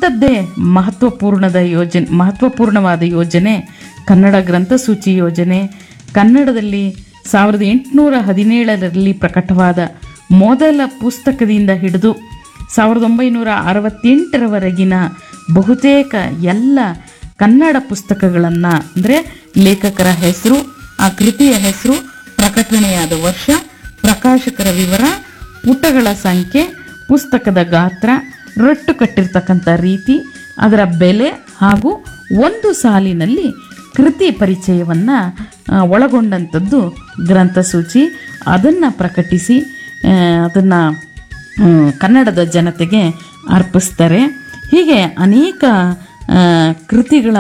ಅಂಥದ್ದೇ ಮಹತ್ವಪೂರ್ಣದ ಯೋಜನೆ ಮಹತ್ವಪೂರ್ಣವಾದ ಯೋಜನೆ ಕನ್ನಡ ಗ್ರಂಥಸೂಚಿ ಯೋಜನೆ ಕನ್ನಡದಲ್ಲಿ ಸಾವಿರದ ಎಂಟುನೂರ ಹದಿನೇಳರಲ್ಲಿ ಪ್ರಕಟವಾದ ಮೊದಲ ಪುಸ್ತಕದಿಂದ ಹಿಡಿದು ಸಾವಿರದ ಒಂಬೈನೂರ ಅರವತ್ತೆಂಟರವರೆಗಿನ ಬಹುತೇಕ ಎಲ್ಲ ಕನ್ನಡ ಪುಸ್ತಕಗಳನ್ನು ಅಂದರೆ ಲೇಖಕರ ಹೆಸರು ಆ ಕೃತಿಯ ಹೆಸರು ಪ್ರಕಟಣೆಯಾದ ವರ್ಷ ಪ್ರಕಾಶಕರ ವಿವರ ಪುಟಗಳ ಸಂಖ್ಯೆ ಪುಸ್ತಕದ ಗಾತ್ರ ರಟ್ಟು ಕಟ್ಟಿರ್ತಕ್ಕಂಥ ರೀತಿ ಅದರ ಬೆಲೆ ಹಾಗೂ ಒಂದು ಸಾಲಿನಲ್ಲಿ ಕೃತಿ ಪರಿಚಯವನ್ನು ಒಳಗೊಂಡಂಥದ್ದು ಗ್ರಂಥಸೂಚಿ ಅದನ್ನು ಪ್ರಕಟಿಸಿ ಅದನ್ನು ಕನ್ನಡದ ಜನತೆಗೆ ಅರ್ಪಿಸ್ತಾರೆ ಹೀಗೆ ಅನೇಕ ಆ, ಕೃತಿಗಳ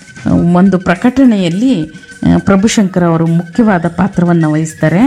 ಒಂದು ಪ್ರಕಟಣೆಯಲ್ಲಿ ಆ, ಪ್ರಭುಶಂಕರ್ ಅವರು ಮುಖ್ಯವಾದ ಪಾತ್ರವನ್ನು ವಹಿಸ್ತಾರೆ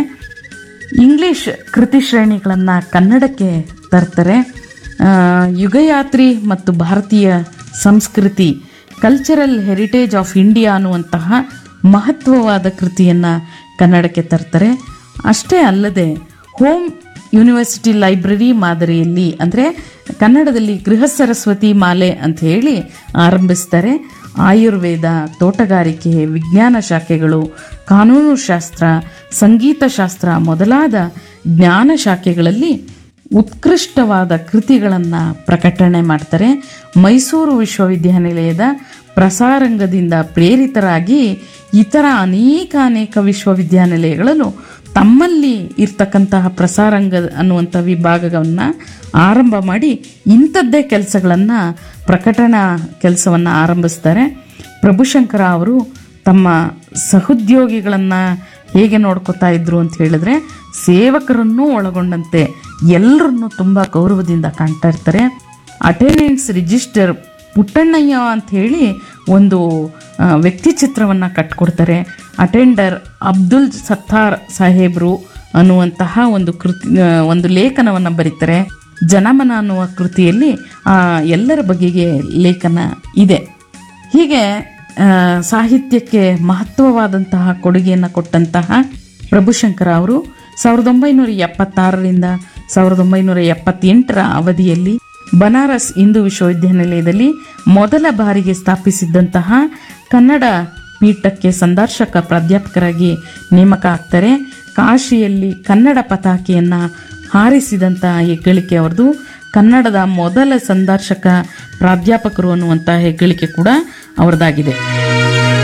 ಇಂಗ್ಲಿಷ್ ಕೃತಿ ಶ್ರೇಣಿಗಳನ್ನು ಕನ್ನಡಕ್ಕೆ ತರ್ತಾರೆ ಆ, ಯುಗಯಾತ್ರಿ ಮತ್ತು ಭಾರತೀಯ ಸಂಸ್ಕೃತಿ ಕಲ್ಚರಲ್ ಹೆರಿಟೇಜ್ ಆಫ್ ಇಂಡಿಯಾ ಅನ್ನುವಂತಹ ಮಹತ್ವವಾದ ಕೃತಿಯನ್ನು ಕನ್ನಡಕ್ಕೆ ತರ್ತಾರೆ ಅಷ್ಟೇ ಅಲ್ಲದೆ ಹೋಮ್ ಯೂನಿವರ್ಸಿಟಿ ಲೈಬ್ರರಿ ಮಾದರಿಯಲ್ಲಿ ಅಂದರೆ ಕನ್ನಡದಲ್ಲಿ ಗೃಹ ಸರಸ್ವತಿ ಮಾಲೆ ಅಂತ ಹೇಳಿ ಆರಂಭಿಸ್ತಾರೆ ಆಯುರ್ವೇದ ತೋಟಗಾರಿಕೆ ವಿಜ್ಞಾನ ಶಾಖೆಗಳು ಕಾನೂನು ಶಾಸ್ತ್ರ ಸಂಗೀತ ಶಾಸ್ತ್ರ ಮೊದಲಾದ ಜ್ಞಾನ ಶಾಖೆಗಳಲ್ಲಿ ಉತ್ಕೃಷ್ಟವಾದ ಕೃತಿಗಳನ್ನು ಪ್ರಕಟಣೆ ಮಾಡ್ತಾರೆ ಮೈಸೂರು ವಿಶ್ವವಿದ್ಯಾನಿಲಯದ ಪ್ರಸಾರಂಗದಿಂದ ಪ್ರೇರಿತರಾಗಿ ಇತರ ಅನೇಕ ಅನೇಕ ವಿಶ್ವವಿದ್ಯಾನಿಲಯಗಳಲ್ಲೂ ತಮ್ಮಲ್ಲಿ ಇರ್ತಕ್ಕಂತಹ ಪ್ರಸಾರಂಗ ಅನ್ನುವಂಥ ವಿಭಾಗವನ್ನು ಆರಂಭ ಮಾಡಿ ಇಂಥದ್ದೇ ಕೆಲಸಗಳನ್ನು ಪ್ರಕಟಣಾ ಕೆಲಸವನ್ನು ಆರಂಭಿಸ್ತಾರೆ ಪ್ರಭುಶಂಕರ ಅವರು ತಮ್ಮ ಸಹೋದ್ಯೋಗಿಗಳನ್ನು ಹೇಗೆ ನೋಡ್ಕೋತಾ ಇದ್ರು ಅಂತ ಹೇಳಿದ್ರೆ ಸೇವಕರನ್ನೂ ಒಳಗೊಂಡಂತೆ ಎಲ್ಲರನ್ನೂ ತುಂಬ ಗೌರವದಿಂದ ಕಾಣ್ತಾ ಇರ್ತಾರೆ ಅಟೆಂಡೆನ್ಸ್ ರಿಜಿಸ್ಟರ್ ಪುಟ್ಟಣ್ಣಯ್ಯ ಅಂತ ಹೇಳಿ ಒಂದು ಆ, ವ್ಯಕ್ತಿ ಚಿತ್ರವನ್ನು ಕಟ್ಕೊಡ್ತಾರೆ ಅಟೆಂಡರ್ ಅಬ್ದುಲ್ ಸತ್ತಾರ್ ಸಾಹೇಬ್ರು ಅನ್ನುವಂತಹ ಒಂದು ಕೃತಿ ಆ, ಒಂದು ಲೇಖನವನ್ನು ಬರೀತಾರೆ ಜನಮನ ಅನ್ನುವ ಕೃತಿಯಲ್ಲಿ ಆ ಎಲ್ಲರ ಬಗೆಗೆ ಲೇಖನ ಇದೆ ಹೀಗೆ ಆ, ಸಾಹಿತ್ಯಕ್ಕೆ ಮಹತ್ವವಾದಂತಹ ಕೊಡುಗೆಯನ್ನು ಕೊಟ್ಟಂತಹ ಪ್ರಭುಶಂಕರ ಅವರು ಸಾವಿರದ ಒಂಬೈನೂರ ಎಪ್ಪತ್ತಾರರಿಂದ ಸಾವಿರದ ಒಂಬೈನೂರ ಎಪ್ಪತ್ತೆಂಟರ ಅವಧಿಯಲ್ಲಿ ಬನಾರಸ್ ಹಿಂದೂ ವಿಶ್ವವಿದ್ಯಾನಿಲಯದಲ್ಲಿ ಮೊದಲ ಬಾರಿಗೆ ಸ್ಥಾಪಿಸಿದ್ದಂತಹ ಕನ್ನಡ ಪೀಠಕ್ಕೆ ಸಂದರ್ಶಕ ಪ್ರಾಧ್ಯಾಪಕರಾಗಿ ನೇಮಕ ಆಗ್ತಾರೆ ಕಾಶಿಯಲ್ಲಿ ಕನ್ನಡ ಪತಾಕೆಯನ್ನು ಹಾರಿಸಿದಂಥ ಹೆಗ್ಗಳಿಕೆ ಅವ್ರದ್ದು ಕನ್ನಡದ ಮೊದಲ ಸಂದರ್ಶಕ ಪ್ರಾಧ್ಯಾಪಕರು ಅನ್ನುವಂಥ ಹೆಗ್ಗಳಿಕೆ ಕೂಡ ಅವರದಾಗಿದೆ